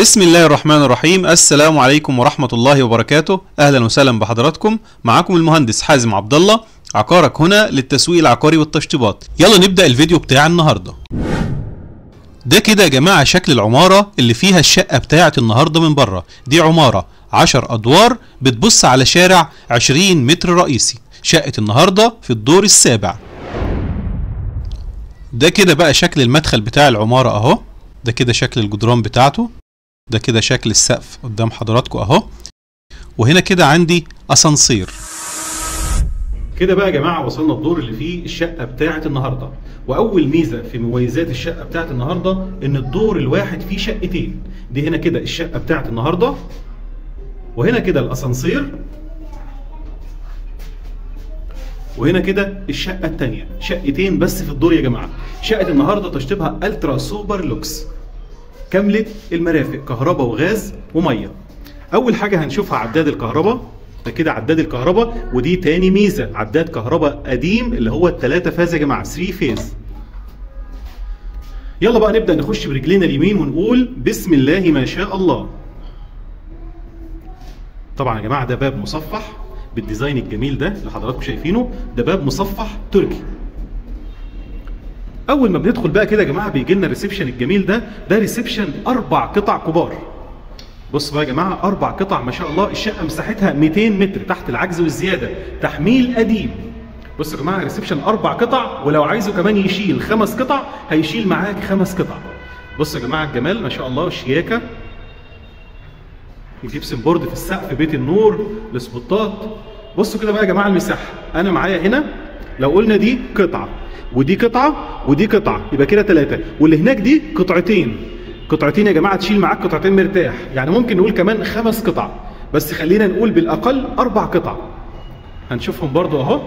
بسم الله الرحمن الرحيم السلام عليكم ورحمة الله وبركاته أهلا وسهلا بحضراتكم معكم المهندس حازم عبد الله عقارك هنا للتسويق العقاري والتشطيبات يلا نبدأ الفيديو بتاع النهاردة ده كده يا جماعة شكل العمارة اللي فيها الشقة بتاعة النهاردة من بره دي عمارة 10 أدوار بتبص على شارع 20 متر رئيسي شقة النهاردة في الدور السابع ده كده بقى شكل المدخل بتاع العمارة اهو ده كده شكل الجدران بتاعته ده كده شكل السقف قدام حضراتكم اهو وهنا كده عندي اسانسير كده بقى يا جماعه وصلنا الدور اللي فيه الشقه بتاعه النهارده واول ميزه في مميزات الشقه بتاعه النهارده ان الدور الواحد فيه شقتين دي هنا كده الشقه بتاعه النهارده وهنا كده الاسانسير وهنا كده الشقه الثانيه شقتين بس في الدور يا جماعه شقه النهارده تشطيبها الترا سوبر لوكس كامله المرافق كهرباء وغاز وميه اول حاجه هنشوفها عداد الكهرباء ده كده عداد الكهرباء ودي تاني ميزه عداد كهرباء قديم اللي هو الثلاثه فاز يا جماعه 3 فيز يلا بقى نبدا نخش برجلينا اليمين ونقول بسم الله ما شاء الله طبعا يا جماعه ده باب مصفح بالديزاين الجميل ده اللي حضراتكم شايفينه ده باب مصفح تركي اول ما بندخل بقى كده يا جماعه بيجي لنا الريسبشن الجميل ده ده ريسبشن اربع قطع كبار بص بقى يا جماعه اربع قطع ما شاء الله الشقه مساحتها 200 متر تحت العجز والزياده تحميل قديم بصوا يا جماعه ريسبشن اربع قطع ولو عايزه كمان يشيل خمس قطع هيشيل معاك خمس قطع بصوا يا جماعه الجمال ما شاء الله الشياكه الجبسن بورد في السقف بيت النور السبوتات بصوا كده بقى يا جماعه المساحه انا معايا هنا لو قلنا دي قطعه ودي قطعه ودي قطعه يبقى كده ثلاثه واللي هناك دي قطعتين قطعتين يا جماعه تشيل معاك قطعتين مرتاح يعني ممكن نقول كمان خمس قطع بس خلينا نقول بالاقل اربع قطع هنشوفهم برضو اهو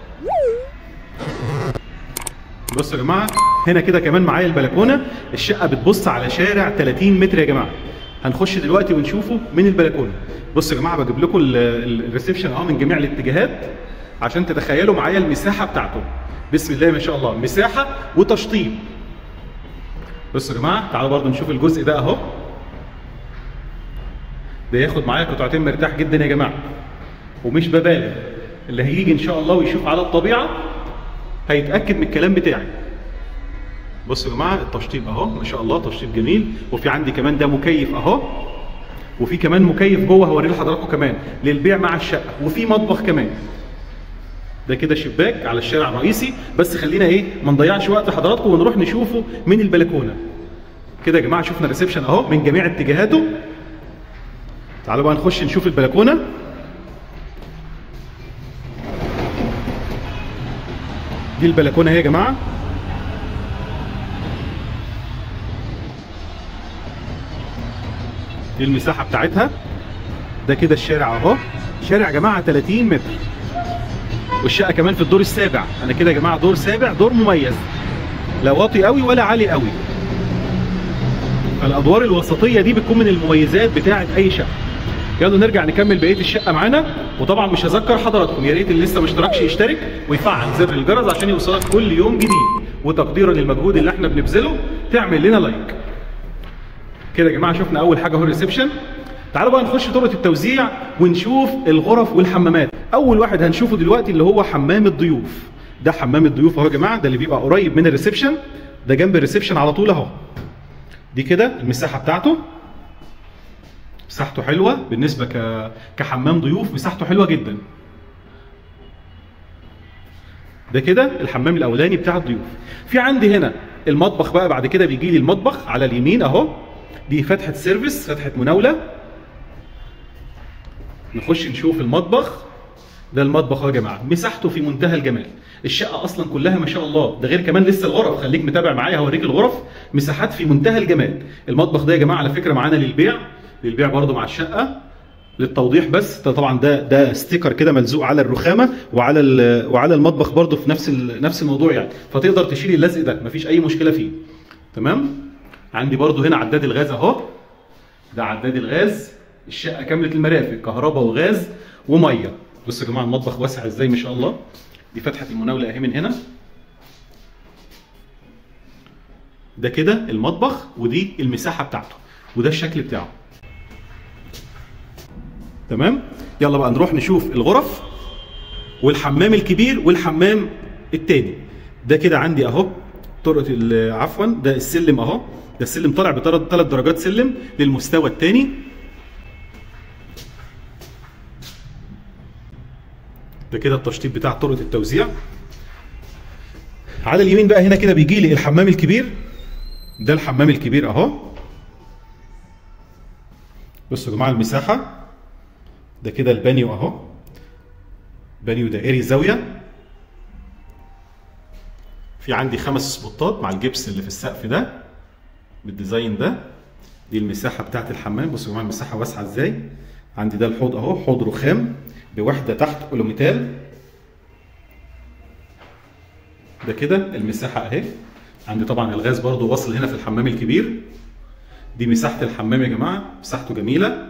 بصوا يا جماعه هنا كده كمان معايا البلكونه الشقه بتبص على شارع 30 متر يا جماعه هنخش دلوقتي ونشوفه من البلكونه بصوا يا جماعه بجيب لكم الريسبشن اهو من جميع الاتجاهات عشان تتخيلوا معايا المساحه بتاعته بسم الله ما شاء الله مساحه وتشطيب بصوا يا جماعه تعالوا برضو نشوف الجزء ده اهو ده ياخد معايا قطعتين مرتاح جدا يا جماعه ومش ببالغ اللي هيجي ان شاء الله ويشوف على الطبيعه هيتاكد من الكلام بتاعي بصوا يا جماعه التشطيب اهو ما شاء الله تشطيب جميل وفي عندي كمان ده مكيف اهو وفي كمان مكيف جوه هوريه لحضراتكم كمان للبيع مع الشقه وفي مطبخ كمان ده كده شباك على الشارع الرئيسي بس خلينا ايه ما نضيعش وقت حضراتكم ونروح نشوفه من البلكونه كده يا جماعه شفنا الريسبشن اهو من جميع اتجاهاته تعالوا بقى نخش نشوف البلكونه دي البلكونه اهي يا جماعه دي المساحه بتاعتها ده كده الشارع اهو شارع يا جماعه 30 متر والشقه كمان في الدور السابع انا كده يا جماعه دور سابع دور مميز لا واطي قوي ولا عالي قوي فالادوار الوسطيه دي بتكون من المميزات بتاعه اي شقه يلا نرجع نكمل بقيه الشقه معانا وطبعا مش هذكر حضراتكم يا ريت اللي لسه ما اشتركش يشترك ويفعل زر الجرس عشان يوصلك كل يوم جديد وتقديرا للمجهود اللي احنا بنبذله تعمل لنا لايك كده يا جماعه شفنا اول حاجه هو الريسبشن تعالوا بقى نخش طرقه التوزيع ونشوف الغرف والحمامات اول واحد هنشوفه دلوقتي اللي هو حمام الضيوف ده حمام الضيوف اهو يا جماعه ده اللي بيبقى قريب من الريسبشن ده جنب الريسبشن على طول اهو دي كده المساحه بتاعته مساحته حلوه بالنسبه ك... كحمام ضيوف مساحته حلوه جدا ده كده الحمام الاولاني بتاع الضيوف في عندي هنا المطبخ بقى بعد كده بيجي لي المطبخ على اليمين اهو دي فتحه سيرفيس فتحه مناوله نخش نشوف المطبخ ده المطبخ اهو يا جماعه مساحته في منتهى الجمال الشقه اصلا كلها ما شاء الله ده غير كمان لسه الغرف خليك متابع معايا هوريك الغرف مساحات في منتهى الجمال المطبخ ده يا جماعه على فكره معانا للبيع للبيع برده مع الشقه للتوضيح بس ده طبعا ده ده ستيكر كده ملزوق على الرخامه وعلى وعلى المطبخ برده في نفس نفس الموضوع يعني فتقدر تشيل اللزق ده مفيش اي مشكله فيه تمام عندي برده هنا عداد الغاز اهو ده عداد الغاز الشقه كامله المرافق كهرباء وغاز وميه بصوا يا جماعه المطبخ واسع ازاي ما شاء الله دي فتحه المناوله اهي من هنا ده كده المطبخ ودي المساحه بتاعته وده الشكل بتاعه تمام يلا بقى نروح نشوف الغرف والحمام الكبير والحمام التاني ده كده عندي اهو طرقه ال- عفوا ده السلم اهو ده السلم طالع بثلاث درجات سلم للمستوى الثاني ده كده التشطيب بتاع طرقه التوزيع على اليمين بقى هنا كده بيجي لي الحمام الكبير ده الحمام الكبير اهو بصوا يا جماعه المساحه ده كده البانيو اهو بانيو دائري زاويه في عندي خمس سبوتات مع الجبس اللي في السقف ده بالديزاين ده دي المساحه بتاعت الحمام بصوا يا جماعه المساحه واسعه ازاي عندي ده الحوض اهو حوض رخام بوحده تحت الوميتال ده كده المساحه اهي عندي طبعا الغاز برضو واصل هنا في الحمام الكبير دي مساحه الحمام يا جماعه مساحته جميله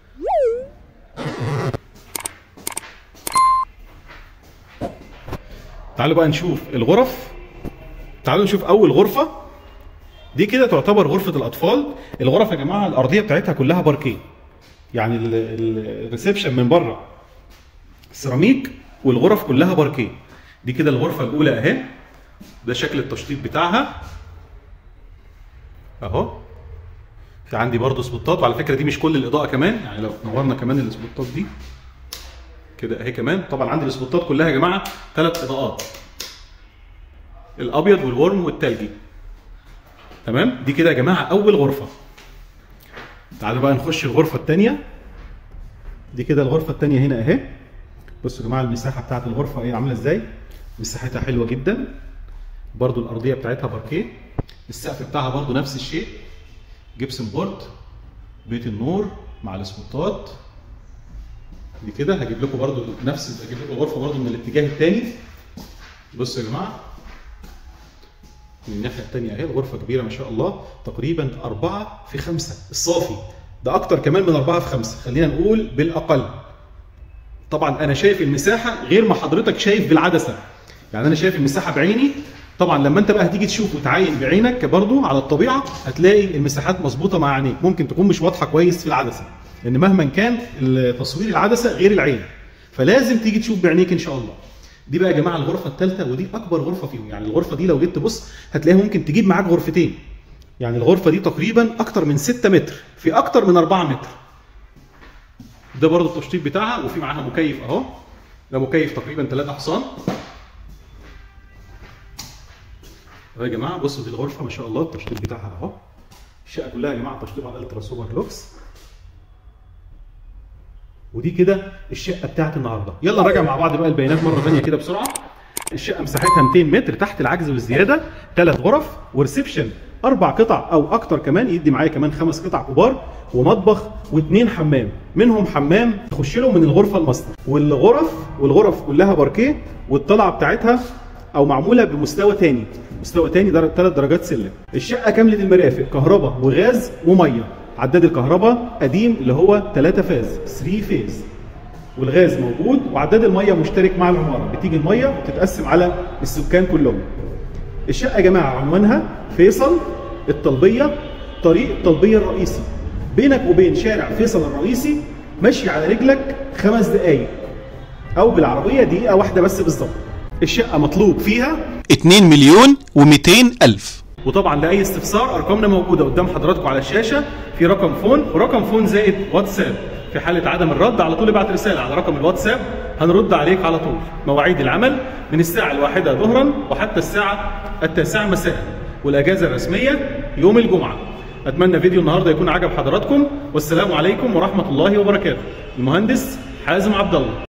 تعالوا بقى نشوف الغرف تعالوا نشوف اول غرفه دي كده تعتبر غرفه الاطفال الغرف يا جماعه الارضيه بتاعتها كلها باركيه يعني ال- ال- الريسبشن من بره سيراميك والغرف كلها باركيه دي كده الغرفه الاولى اهي ده شكل التشطيب بتاعها اهو في عندي برضو سبوتات وعلى فكره دي مش كل الاضاءه كمان يعني لو نورنا كمان السبوتات دي كده اهي كمان طبعا عندي السبوتات كلها يا جماعه ثلاث اضاءات الابيض والورم والتلجي تمام دي كده يا جماعه اول غرفه تعالوا بقى نخش الغرفه الثانيه دي كده الغرفه الثانيه هنا اهي بصوا يا جماعه المساحه بتاعت الغرفه ايه عامله ازاي مساحتها حلوه جدا برضو الارضيه بتاعتها باركيه السقف بتاعها برضو نفس الشيء جبسن بورد بيت النور مع السبوتات دي كده هجيب لكم برضو نفس هجيب لكم الغرفه برضو من الاتجاه الثاني بصوا يا جماعه من الناحيه الثانيه اهي الغرفه كبيره ما شاء الله تقريبا أربعة في خمسة الصافي ده اكتر كمان من أربعة في خمسة خلينا نقول بالاقل طبعا انا شايف المساحه غير ما حضرتك شايف بالعدسه يعني انا شايف المساحه بعيني طبعا لما انت بقى هتيجي تشوف وتعاين بعينك برضو على الطبيعه هتلاقي المساحات مظبوطه مع عينيك ممكن تكون مش واضحه كويس في العدسه لان مهما كان تصوير العدسه غير العين فلازم تيجي تشوف بعينيك ان شاء الله دي بقى يا جماعه الغرفه الثالثه ودي اكبر غرفه فيهم يعني الغرفه دي لو جيت تبص هتلاقيها ممكن تجيب معاك غرفتين يعني الغرفه دي تقريبا اكتر من 6 متر في اكتر من 4 متر ده برضو التشطيب بتاعها وفي معاها مكيف اهو ده مكيف تقريبا 3 حصان اهو يا جماعه بصوا دي الغرفه ما شاء الله التشطيب بتاعها اهو الشقه كلها يا جماعه تشطيب على الترا سوبر لوكس ودي كده الشقه بتاعت النهارده يلا نراجع مع بعض بقى البيانات مره ثانيه كده بسرعه الشقه مساحتها 200 متر تحت العجز والزياده ثلاث غرف وريسبشن اربع قطع او اكتر كمان يدي معايا كمان خمس قطع كبار ومطبخ واثنين حمام منهم حمام تخش له من الغرفه الماستر والغرف والغرف كلها باركيه والطلعه بتاعتها او معموله بمستوى تاني مستوى تاني در... ثلاث درجات سلم الشقه كامله المرافق كهرباء وغاز وميه عداد الكهرباء قديم اللي هو 3 فاز 3 فيز والغاز موجود وعداد الميه مشترك مع العماره بتيجي الميه وتتقسم على السكان كلهم الشقه يا جماعه عنوانها فيصل الطلبيه طريق الطلبيه الرئيسي بينك وبين شارع فيصل الرئيسي مشي على رجلك خمس دقايق او بالعربيه دقيقه واحده بس بالظبط الشقه مطلوب فيها 2 مليون و200 ألف وطبعا لاي استفسار ارقامنا موجوده قدام حضراتكم على الشاشه في رقم فون ورقم فون زائد واتساب في حاله عدم الرد على طول ابعت رساله على رقم الواتساب هنرد عليك على طول مواعيد العمل من الساعه الواحدة ظهرا وحتى الساعه التاسعة مساء والاجازه الرسميه يوم الجمعه اتمنى فيديو النهارده يكون عجب حضراتكم والسلام عليكم ورحمه الله وبركاته المهندس حازم عبد الله